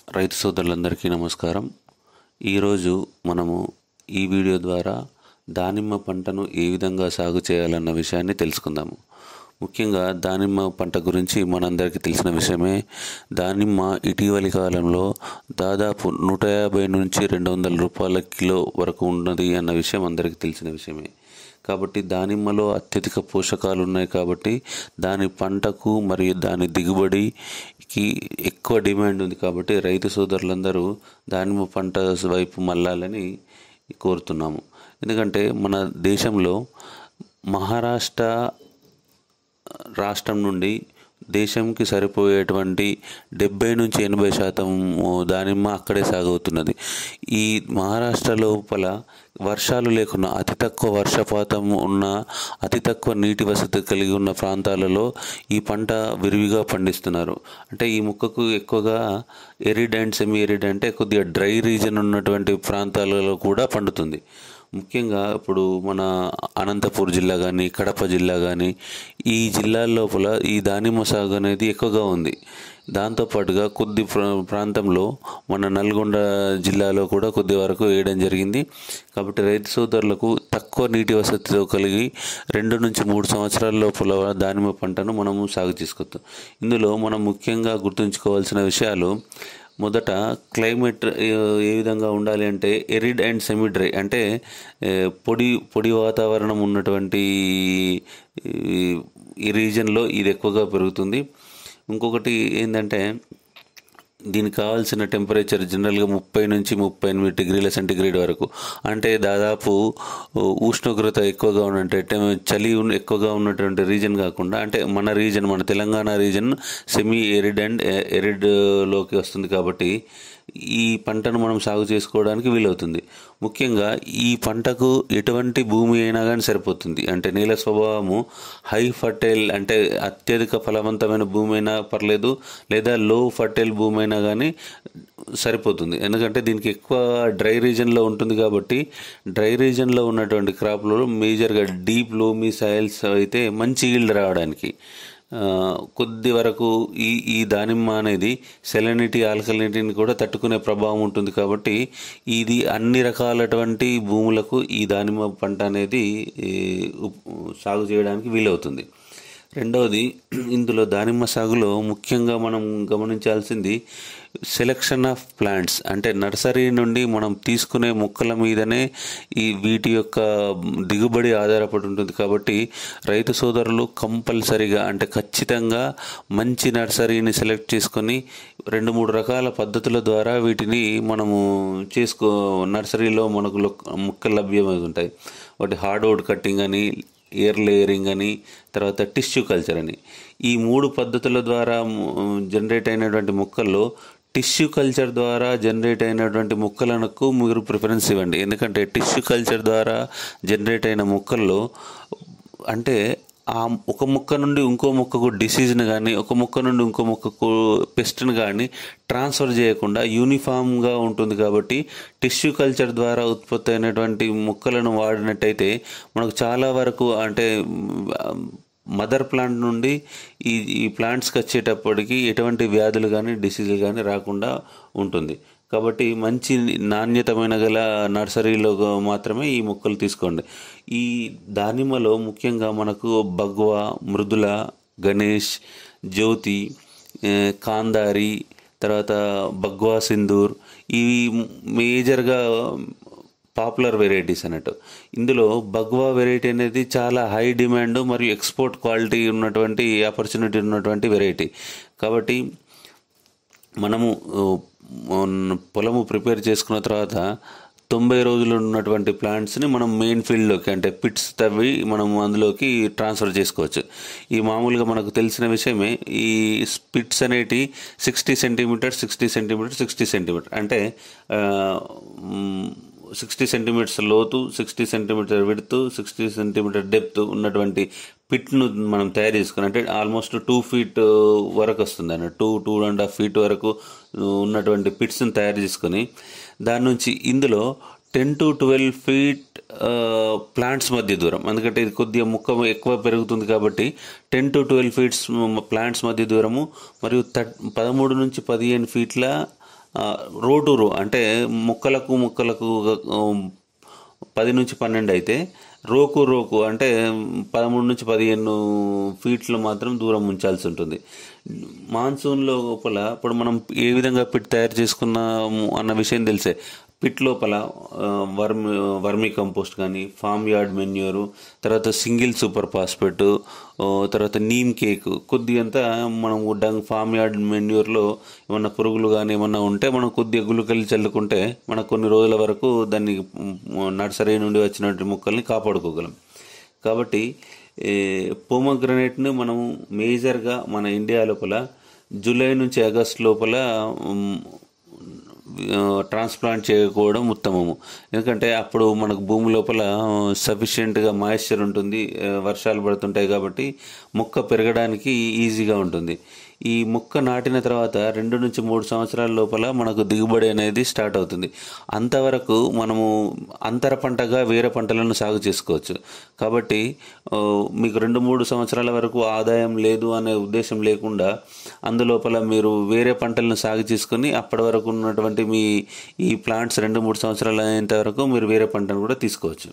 రైతు సోదరులందరికీ నమస్కారం ఈరోజు మనము ఈ వీడియో ద్వారా దానిమ్మ పంటను ఏ విధంగా సాగు చేయాలన్న విషయాన్ని తెలుసుకుందాము ముఖ్యంగా దానిమ్మ పంట గురించి మనందరికీ తెలిసిన విషయమే దానిమ్మ ఇటీవలి కాలంలో దాదాపు నూట యాభై నుంచి రెండు వందల రూపాయల కిలో వరకు ఉన్నది అన్న విషయం అందరికీ తెలిసిన విషయమే కాబట్టి దానిమ్మలో అత్యధిక పోషకాలు ఉన్నాయి కాబట్టి దాని పంటకు మరియు దాని దిగుబడికి ఎక్కువ డిమాండ్ ఉంది కాబట్టి రైతు సోదరులందరూ దానిమ్మ పంట వైపు మళ్ళాలని కోరుతున్నాము ఎందుకంటే మన దేశంలో మహారాష్ట్ర రాష్ట్రం నుండి దేశంకి సరిపోయేటువంటి డెబ్బై నుంచి ఎనభై శాతం దానిమ్మ అక్కడే సాగవుతున్నది ఈ మహారాష్ట్ర లోపల వర్షాలు లేకున్నా అతి తక్కువ వర్షపాతం ఉన్న అతి తక్కువ నీటి వసతి కలిగి ఉన్న ప్రాంతాలలో ఈ పంట విరివిగా పండిస్తున్నారు అంటే ఈ మొక్కకు ఎక్కువగా ఎరిడ్ అండ్ సెమీ ఎరిడ్ అంటే కొద్దిగా డ్రై రీజన్ ఉన్నటువంటి ప్రాంతాలలో కూడా పండుతుంది ముఖ్యంగా ఇప్పుడు మన అనంతపూర్ జిల్లా కానీ కడప జిల్లా కానీ ఈ జిల్లాల లోపల ఈ దానిమ్మ సాగు అనేది ఎక్కువగా ఉంది దాంతోపాటుగా కొద్ది ప్రా- ప్రాంతంలో మన నల్గొండ జిల్లాలో కూడా కొద్ది వరకు వేయడం జరిగింది కాబట్టి రైతు సోదరులకు తక్కువ నీటి వసతితో కలిగి రెండు నుంచి మూడు సంవత్సరాల లోపల దానిమ్మ పంటను మనము సాగు చేసుకోవచ్చు ఇందులో మనం ముఖ్యంగా గుర్తుంచుకోవాల్సిన విషయాలు మొదట క్లైమేట్ ఏ ఏ విధంగా ఉండాలి అంటే ఎరిడ్ అండ్ సెమీ డ్రై అంటే ఏ, పొడి పొడి వాతావరణం ఉన్నటువంటి ఈ- ఈ రీజన్లో ఇది ఎక్కువగా పెరుగుతుంది ఇంకొకటి ఏంటంటే దీనికి కావాల్సిన టెంపరేచర్ జనరల్గా ముప్పై నుంచి ముప్పై ఎనిమిది డిగ్రీల సెంటీగ్రేడ్ వరకు అంటే దాదాపు ఉష్ణోగ్రత ఎక్కువగా ఉన్నట్టు టెం- చలి ఉన్న- ఎక్కువగా ఉన్నటువంటి రీజన్ కాకుండా అంటే మన రీజన్ మన Telangana region semi arid and ఎరిడ్లోకి వస్తుంది కాబట్టి ఈ పంటను మనం సాగు చేసుకోవడానికి వీలవుతుంది ముఖ్యంగా ఈ పంటకు ఎటువంటి భూమి అయినా కానీ సరిపోతుంది అంటే నేల స్వభావము హై ఫర్టైల్ అంటే అత్యధిక ఫలవంతమైన భూమి అయినా పర్లేదు లేదా లో ఫర్టైల్ భూమి అయినా కానీ సరిపోతుంది ఎందుకంటే దీనికి ఎక్కువ డ్రై రీజన్లో ఉంటుంది కాబట్టి డ్రై రీజన్లో ఉన్నటువంటి క్రాప్లో మేజర్గా డీప్ లోమీ సాయిల్స్ అయితే మంచి ఈల్డ్ రావడానికి ఆ, కొద్ది వరకు ఈ ఈ దానిమ్మ అనేది సెలనిటీ ఆల్కలినిటీని కూడా తట్టుకునే ప్రభావం ఉంటుంది కాబట్టి ఇది అన్ని రకాలటువంటి భూములకు ఈ దానిమ్మ పంట అనేది ఈ, ఉప్- సాగు చేయడానికి వీలవుతుంది రెండవది ఇందులో దానిమ్మ సాగులో ముఖ్యంగా మనం గమనించాల్సింది సెలెక్షన్ ఆఫ్ ప్లాంట్స్ అంటే నర్సరీ నుండి మనం తీసుకునే మొక్కల మీదనే ఈ వీటి యొక్క దిగుబడి ఆధారపడి ఉంటుంది కాబట్టి రైతు సోదరులు కంపల్సరిగా అంటే ఖచ్చితంగా మంచి నర్సరీని సెలెక్ట్ చేసుకొని రెండు మూడు రకాల పద్ధతుల ద్వారా వీటిని మనము చేసుకో నర్సరీలో మనకు లొక్- మొక్కలు లభ్యమై ఉంటాయి ఒకటి హార్డ్వుడ్ కట్టింగ్ అని ఎయిర్ లేయరింగ్ అని తర్వాత టిష్యూ కల్చర్ అని ఈ మూడు పద్ధతుల ద్వారా జనరేట్ అయినటువంటి మొక్కల్లో టిష్యూ కల్చర్ ద్వారా జనరేట్ అయినటువంటి మొక్కలకు మీరు ప్రిఫరెన్స్ ఇవ్వండి ఎందుకంటే టిష్యూ కల్చర్ ద్వారా జనరేట్ అయిన మొక్కల్లో అంటే ఆ ఒక మొక్క నుండి ఇంకో మొక్కకు డిసీజ్ని కానీ ఒక మొక్క నుండి ఇంకో మొక్కకు పెస్ట్ని కానీ ట్రాన్స్ఫర్ చేయకుండా యూనిఫామ్గా ఉంటుంది కాబట్టి టిష్యూ కల్చర్ ద్వారా ఉత్పత్తి అయినటువంటి మొక్కలను వాడినట్టయితే మనకు చాలా వరకు అంటే మదర్ ప్లాంట్ నుండి ఈ ఈ ప్లాంట్స్కి వచ్చేటప్పటికి ఎటువంటి వ్యాధులు కానీ డిసీజులు కానీ రాకుండా ఉంటుంది కాబట్టి మంచి నాణ్యతమైన గల నర్సరీలో మాత్రమే ఈ మొక్కలు తీసుకోండి ఈ దానిమ్మలో ముఖ్యంగా మనకు బగ్వా మృదుల గణేష్ జ్యోతి ఏ, కాందారి తర్వాత బగ్వా సింధూర్ ఇవి మేజర్గా పాపులర్ వెరైటీస్ అన్నట్టు ఇందులో బగ్వా వెరైటీ అనేది చాలా హై డిమాండ్ మరియు ఎక్స్పోర్ట్ క్వాలిటీ ఉన్నటువంటి ఆపర్చునిటీ ఉన్నటువంటి వెరైటీ కాబట్టి మనము ఆ, మొన్న పొలము ప్రిపేర్ చేసుకున్న తర్వాత తొంభై రోజులు ఉన్నటువంటి ప్లాంట్స్ని మనం మెయిన్ ఫీల్డ్లోకి అంటే పిట్స్ తవ్వి మనం అందులోకి ట్రాన్స్ఫర్ చేసుకోవచ్చు ఈ మామూలుగా మనకు తెలిసిన విషయమే ఈ స్పిట్స్ అనేటి sixty centimeter sixty centimeter sixty centimeter అంటే సిక్స్టీ సెంటీమీటర్స్ లోతు సిక్స్టీ సెంటీమీటర్ విడుతు సిక్స్టీ సెంటీమీటర్ డెప్త్ ఉన్నటువంటి పిట్ను మనం తయారు చేసుకుని అంటే ఆల్మోస్ట్ టూ ఫీట్ వరకు వస్తుంది అన్న two two and half feet వరకు ఉన్నటువంటి పిట్స్ని తయారు చేసుకొని దాని నుంచి ఇందులో ten to twelve feet plants మధ్య దూరం ఎందుకంటే ఇది కొద్దిగా ముక్క ఎక్కువ పెరుగుతుంది కాబట్టి ten to twelve feets plants మధ్య దూరము మరియు థర్ పదమూడు నుంచి పదిహేను ఫీట్ల ఆ, రో టు రో అంటే మొక్కలకు మొక్కలకు ఆ, పది నుంచి పన్నెండు అయితే రోకు రోకు అంటే పదమూడు నుంచి పదిహేను ఫీట్లు మాత్రం దూరం ఉంచాల్సి ఉంటుంది మాన్సూన్ లోపల ఇప్పుడు మనం ఏ విధంగా పిట్ తయారు చేసుకున్నాము అన్న విషయం తెలిసే పిట్ లోపల ఆ, వర్మి వర్మీ కంపోస్ట్ కానీ ఫామ్ యార్డ్ మెన్యూరు తర్వాత సింగిల్ సూపర్ ఫాస్ఫేట్ తర్వాత నీమ్ కేక్ కొద్దిగంత మనం డంగ్ ఫామ్ యార్డ్ మెన్యూర్లో ఏమన్నా పురుగులు కానీ ఏమన్నా ఉంటే మనం కొద్దిగా గుళికలు చల్లుకుంటే మనకు కొన్ని రోజుల వరకు దాన్ని నర్సరీ నుండి వచ్చినటువంటి మొక్కల్ని కాపాడుకోగలం కాబట్టి పోమగ్రనేట్ను మనం మేజర్గా మన ఇండియా లోపల జూలై నుంచి ఆగస్ట్ లోపల ఉమ్, ఆ, ట్రాన్స్ప్లాంట్ చేయకపోవడం ఉత్తమము ఎందుకంటే అప్పుడు మనకు భూమి లోపల సఫిషియెంట్గా మాయిశ్చర్ ఉంటుంది ఆ, వర్షాలు పడుతుంటాయి కాబట్టి మొక్క పెరగడానికి ఈజీగా ఉంటుంది ఈ మొక్క నాటిన తర్వాత రెండు నుంచి మూడు సంవత్సరాల లోపల మనకు దిగుబడి అనేది స్టార్ట్ అవుతుంది అంతవరకు మనము అంతర పంటగా వేరే పంటలను సాగు చేసుకోవచ్చు కాబట్టి ఆ, మీకు రెండు మూడు సంవత్సరాల వరకు ఆదాయం లేదు అనే ఉద్దేశం లేకుండా అందులోపల మీరు వేరే పంటలను సాగు చేసుకొని అప్పటి వరకు ఉన్నటువంటి మీ ఈ ప్లాంట్స్ రెండు మూడు సంవత్సరాలు అయ్యేంత వరకు మీరు వేరే పంటను కూడా తీసుకోవచ్చు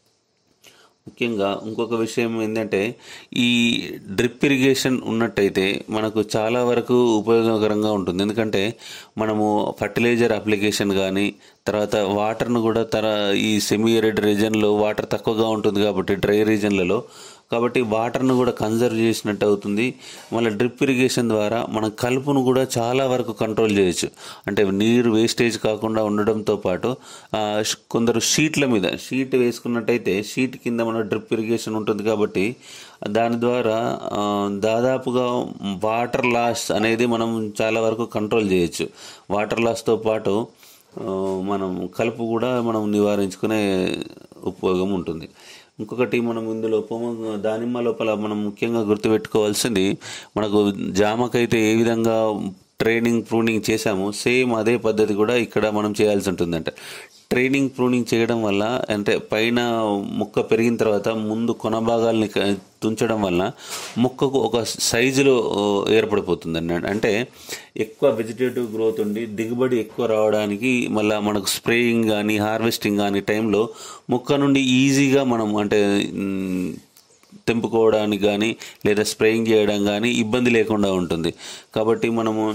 ముఖ్యంగా ఇంకొక విషయం ఏంటంటే ఈ డ్రిప్ ఇరిగేషన్ ఉన్నట్టయితే మనకు చాలా వరకు ఉపయోగకరంగా ఉంటుంది ఎందుకంటే మనము ఫర్టిలైజర్ అప్లికేషన్ కానీ తర్వాత వాటర్ను కూడా తర ఈ సెమీ ఎరిడ్ రీజన్లో వాటర్ తక్కువగా ఉంటుంది కాబట్టి డ్రై రీజన్లలో కాబట్టి వాటర్ను కూడా కన్జర్వ్ చేసినట్టు అవుతుంది మళ్ళీ డ్రిప్ ఇరిగేషన్ ద్వారా మనం కలుపును కూడా చాలా వరకు కంట్రోల్ చేయొచ్చు అంటే నీరు వేస్టేజ్ కాకుండా ఉండడంతో పాటు ఆ, ష్- కొందరు షీట్ల మీద షీట్ వేసుకున్నట్టయితే షీట్ కింద మన డ్రిప్ ఇరిగేషన్ ఉంటుంది కాబట్టి దాని ద్వారా ఆ, దాదాపుగా వాటర్ లాస్ అనేది మనం చాలా వరకు కంట్రోల్ చేయొచ్చు వాటర్ లాస్తో పాటు ఆ, మనం కలుపు కూడా మనం నివారించుకునే ఉపయోగం ఉంటుంది ఇంకొకటి మనం ఇందులో పొమ దానిమ్మ లోపల మనం ముఖ్యంగా గుర్తుపెట్టుకోవాల్సింది మనకు జామకైతే ఏ విధంగా ట్రైనింగ్ ప్రూనింగ్ చేశామో సేమ్ అదే పద్ధతి కూడా ఇక్కడ మనం చేయాల్సి ఉంటుందంట ట్రైనింగ్ ప్రూనింగ్ చేయడం వల్ల అంటే పైన మొక్క పెరిగిన తర్వాత ముందు కొన భాగాల్ని క- తుంచడం వల్ల మొక్కకు ఒక సైజులో ఏర్పడిపోతుంది అన్నట్టు అంటే ఎక్కువ వెజిటేటివ్ గ్రోత్ ఉండి దిగుబడి ఎక్కువ రావడానికి మళ్ళీ మనకు స్ప్రేయింగ్ కానీ హార్వెస్టింగ్ కానీ టైంలో మొక్క నుండి ఈజీగా మనం అంటే మ్, తెంపుకోవడానికి కానీ లేదా స్ప్రేయింగ్ చేయడం కానీ ఇబ్బంది లేకుండా ఉంటుంది కాబట్టి మనము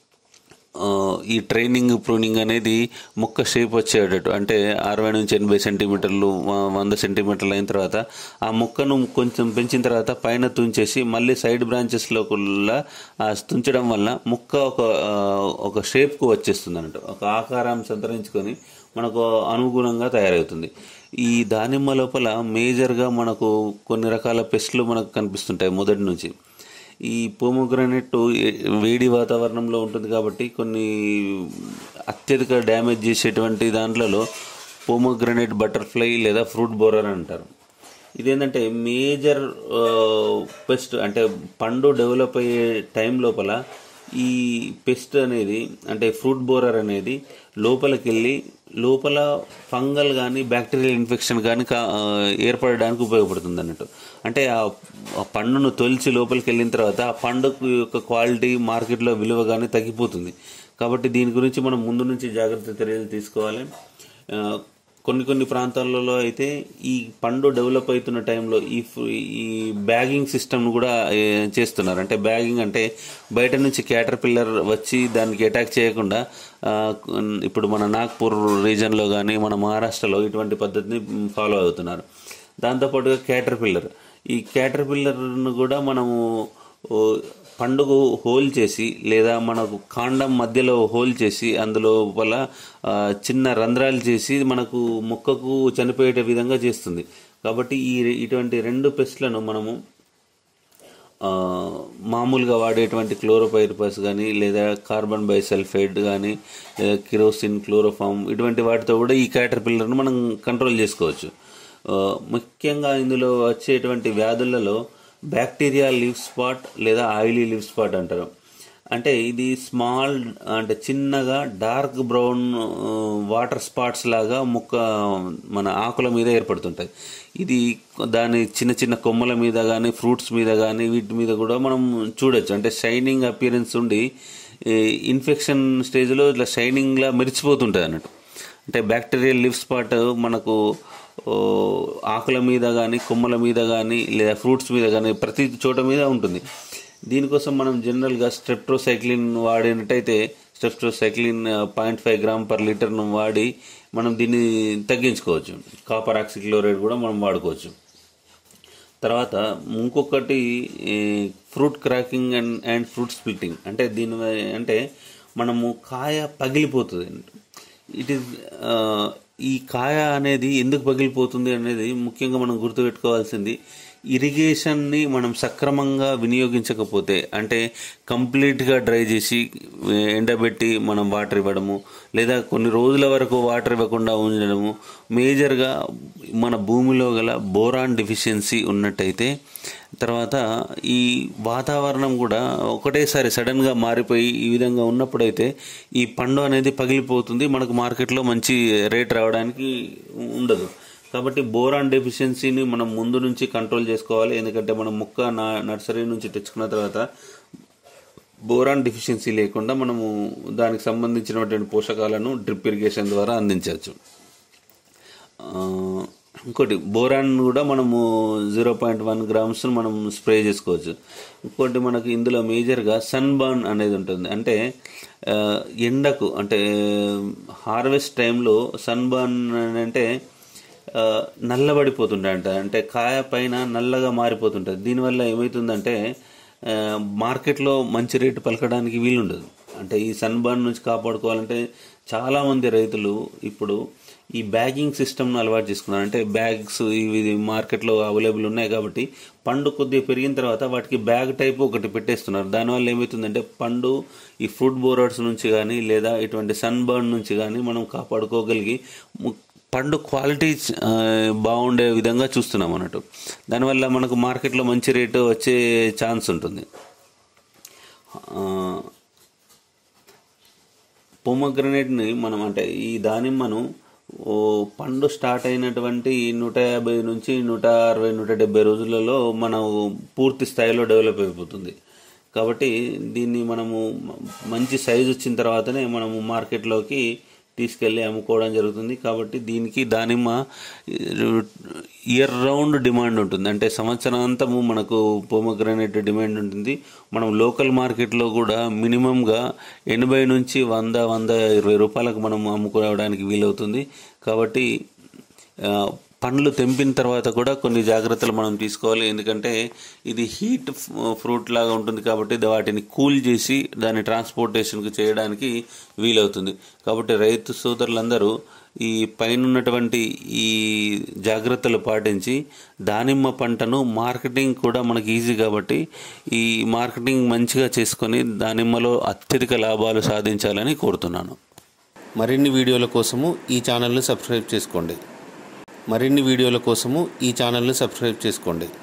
ఆ, ఈ ట్రైనింగ్ ప్రూనింగ్ అనేది మొక్క షేప్ వచ్చేటట్టు అంటే అరవై నుంచి ఎనభై సెంటీమీటర్లు వ- వంద సెంటీమీటర్లు అయిన తర్వాత ఆ మొక్కను కొంచెం పెంచిన తర్వాత పైన తుంచేసి మళ్ళీ సైడ్ బ్రాంచెస్లో కూడా ఆ తుంచడం వల్ల మొక్క ఒక ఆ, ఒక షేప్కు వచ్చేస్తుంది అన్నట్టు ఒక ఆకారం సంతరించుకొని మనకు అనుగుణంగా తయారవుతుంది ఈ దానిమ్మ లోపల మేజర్గా మనకు కొన్ని రకాల పెస్ట్లు మనకు కనిపిస్తుంటాయి మొదటి నుంచి ఈ పోమోగ్రానైట్ వేడి వాతావరణంలో ఉంటుంది కాబట్టి కొన్ని అత్యధిక డ్యామేజ్ చేసేటువంటి దాంట్లలో పోమోగ్రానైట్ బటర్ఫ్లై లేదా ఫ్రూట్ బోరర్ అంటారు ఇదేంటంటే మేజర్ పెస్ట్ అంటే పండు డెవలప్ అయ్యే టైం లోపల ఈ పెస్ట్ అనేది అంటే ఫ్రూట్ బోరర్ అనేది లోపలికి వెళ్ళి లోపల ఫంగల్ కానీ బ్యాక్టీరియల్ ఇన్ఫెక్షన్ కానీ కా ఆ, ఏర్పడడానికి ఉపయోగపడుతుంది అన్నట్టు అంటే ఆ ఆ పండును తొలిచి లోపలికి వెళ్ళిన తర్వాత ఆ పండు యొక్క క్వాలిటీ మార్కెట్లో విలువ కానీ తగ్గిపోతుంది కాబట్టి దీని గురించి మనం ముందు నుంచి జాగ్రత్త చర్యలు తీసుకోవాలి ఆ, కొన్ని కొన్ని ప్రాంతాలలో అయితే ఈ పండు డెవలప్ అవుతున్న టైంలో ఈ ఫు- ఈ బ్యాగింగ్ సిస్టమ్ కూడా ఏ, చేస్తున్నారు అంటే బ్యాగింగ్ అంటే బయట నుంచి క్యాటర్ పిల్లర్ వచ్చి దానికి అటాక్ చేయకుండా ఆ, ఇప్పుడు మన నాగ్పూర్ రీజన్లో కానీ మన మహారాష్ట్రలో ఇటువంటి పద్ధతిని ఫాలో అవుతున్నారు దాంతోపాటుగా క్యాటర్ పిల్లర్ ఈ క్యాటర్ పిల్లర్ను కూడా మనము ఓ, పండుగ హోల్ చేసి లేదా మనకు కాండం మధ్యలో హోల్ చేసి అందులో వల్ల ఆ, చిన్న రంధ్రాలు చేసి మనకు మొక్కకు చనిపోయే విధంగా చేస్తుంది కాబట్టి ఈ ఇటువంటి రెండు పెస్ట్లను మనము ఆ, మామూలుగా వాడేటువంటి క్లోరోపైరిపస్ కానీ లేదా కార్బన్ బైసల్ఫైడ్ కానీ లేదా కిరోసిన్ క్లోరోఫామ్ ఇటువంటి వాటితో కూడా ఈ క్యాటర్ పిల్లర్ను మనం కంట్రోల్ చేసుకోవచ్చు ఆ, ముఖ్యంగా ఇందులో వచ్చేటువంటి వ్యాధులలో బ్యాక్టీరియా లివ్ స్పాట్ లేదా ఆయిలీ లివ్ స్పాట్ అంటారు అంటే ఇది స్మాల్ అంటే చిన్నగా డార్క్ బ్రౌన్ ఆ, వాటర్ స్పాట్స్ లాగా ముక్క మన ఆకుల మీద ఏర్పడుతుంటాయి ఇది దాని చిన్న చిన్న కొమ్మల మీద కానీ ఫ్రూట్స్ మీద కానీ వీటి మీద కూడా మనం చూడొచ్చు అంటే షైనింగ్ అపియరెన్స్ ఉండి ఇన్ఫెక్షన్ స్టేజ్లో ఇట్లా షైనింగ్లా మెరిచిపోతుంటుంది అన్నట్టు అంటే బ్యాక్టీరియల్ లివ్ స్పాట్ మనకు ఓ, ఆకుల మీద కానీ కొమ్మల మీద కానీ లేదా ఫ్రూట్స్ మీద కానీ ప్రతి చోట మీద ఉంటుంది దీనికోసం మనం జనరల్గా స్ట్రెప్ట్రోసైక్లిన్ వాడినట్టయితే streptocycline point five gram per లీటర్ను వాడి మనం దీన్ని తగ్గించుకోవచ్చు కాపర్ ఆక్సిక్లోరైడ్ కూడా మనం వాడుకోవచ్చు తర్వాత ఇంకొకటి ఈ, fruit cracking and and fruit splitting అంటే దీని వ- అంటే మనము కాయ పగిలిపోతుంది ఇట్ ఈస్ ఈ కాయ అనేది ఎందుకు పగిలిపోతుంది అనేది ముఖ్యంగా మనం గుర్తుపెట్టుకోవాల్సింది ఇరిగేషన్ని మనం సక్రమంగా వినియోగించకపోతే అంటే కంప్లీట్గా డ్రై చేసి ఎండబెట్టి మనం వాటర్ ఇవ్వడము లేదా కొన్ని రోజుల వరకు వాటర్ ఇవ్వకుండా ఉంచడము మేజర్గా మన భూమిలో గల బోరాన్ డెఫిషియన్సీ ఉన్నట్టయితే తర్వాత ఈ వాతావరణం కూడా ఒకటేసారి సడన్గా మారిపోయి ఈ విధంగా ఉన్నప్పుడైతే ఈ పండు అనేది పగిలిపోతుంది మనకు మార్కెట్లో మంచి రేట్ రావడానికి ఉండదు కాబట్టి బోరాన్ డెఫిషియన్సీని మనం ముందు నుంచి కంట్రోల్ చేసుకోవాలి ఎందుకంటే మనం మొక్క నా నర్సరీ నుంచి తెచ్చుకున్న తర్వాత బోరాన్ డెఫిషియన్సీ లేకుండా మనము దానికి సంబంధించినటువంటి పోషకాలను డ్రిప్ ఇరిగేషన్ ద్వారా అందించవచ్చు ఆ, ఇంకోటి బోరాన్ కూడా మనము జీరో పాయింట్ వన్ గ్రామ్స్ మనం స్ప్రే చేసుకోవచ్చు ఇంకోటి మనకి ఇందులో మేజర్గా సన్ బర్న్ అనేది ఉంటుంది అంటే ఆ, ఎండకు అంటే హార్వెస్ట్ టైంలో సన్ బర్న్ అంటే ఆ, నల్లబడిపోతుంటాయి అంట అంటే కాయ పైన నల్లగా మారిపోతుంటుంది దీనివల్ల ఏమవుతుందంటే ఆ, మార్కెట్లో మంచి రేటు పలకడానికి వీలుండదు అంటే ఈ సన్ బర్న్ నుంచి కాపాడుకోవాలంటే చాలామంది రైతులు ఇప్పుడు ఈ బ్యాగింగ్ సిస్టమ్ను అలవాటు చేసుకున్నారు అంటే బ్యాగ్స్ ఇవి మార్కెట్లో అవైలబుల్ ఉన్నాయి కాబట్టి పండు కొద్దిగా పెరిగిన తర్వాత వాటికి బ్యాగ్ టైప్ ఒకటి పెట్టేస్తున్నారు దానివల్ల ఏమవుతుందంటే పండు ఈ ఫుడ్ బోరర్స్ నుంచి కానీ లేదా ఇటువంటి సన్ బర్న్ నుంచి కానీ మనం కాపాడుకోగలిగి ము- పండు క్వాలిటీ ఆ, బాగుండే విధంగా చూస్తున్నాం అన్నట్టు దానివల్ల మనకు మార్కెట్లో మంచి రేటు వచ్చే ఛాన్స్ ఉంటుంది పొమగ్రనేట్ని మనం అంటే ఈ దానిమ్మను ఓ పండు స్టార్ట్ అయినటువంటి నూట యాభై నుంచి నూట అరవై నూట డెబ్బై రోజులలో మనం పూర్తి స్థాయిలో డెవలప్ అయిపోతుంది కాబట్టి దీన్ని మనము మ- మంచి సైజు వచ్చిన తర్వాతనే మనము మార్కెట్లోకి తీసుకెళ్ళి అమ్ముకోవడం జరుగుతుంది కాబట్టి దీనికి దానిమ్మ ఇయర్ రౌండ్ డిమాండ్ ఉంటుంది అంటే సంవత్సరాంతము మనకు పోమగ్రనేట్ డిమాండ్ ఉంటుంది మనం లోకల్ మార్కెట్లో కూడా మినిమంగా ఎనభై నుంచి వంద వంద ఇరవై రూపాయలకు మనం అమ్ముకోవడానికి వీలవుతుంది కాబట్టి ఆ, పండ్లు తెంపిన తర్వాత కూడా కొన్ని జాగ్రత్తలు మనం తీసుకోవాలి ఎందుకంటే ఇది హీట్ ఫ్రూట్ లాగా ఉంటుంది కాబట్టి దా- వాటిని కూల్ చేసి దాన్ని ట్రాన్స్పోర్టేషన్కి చేయడానికి వీలవుతుంది కాబట్టి రైతు సోదరులందరూ ఈ పైన ఉన్నటువంటి ఈ జాగ్రత్తలు పాటించి దానిమ్మ పంటను మార్కెటింగ్ కూడా మనకి ఈజీ కాబట్టి ఈ మార్కెటింగ్ మంచిగా చేసుకొని దానిమ్మలో అత్యధిక లాభాలు సాధించాలని కోరుతున్నాను మరిన్ని వీడియోల కోసము ఈ ఛానల్ని సబ్స్క్రైబ్ చేసుకోండి మరిన్ని వీడియోల కోసము ఈ ఛానల్ని సబ్స్క్రైబ్ చేసుకోండి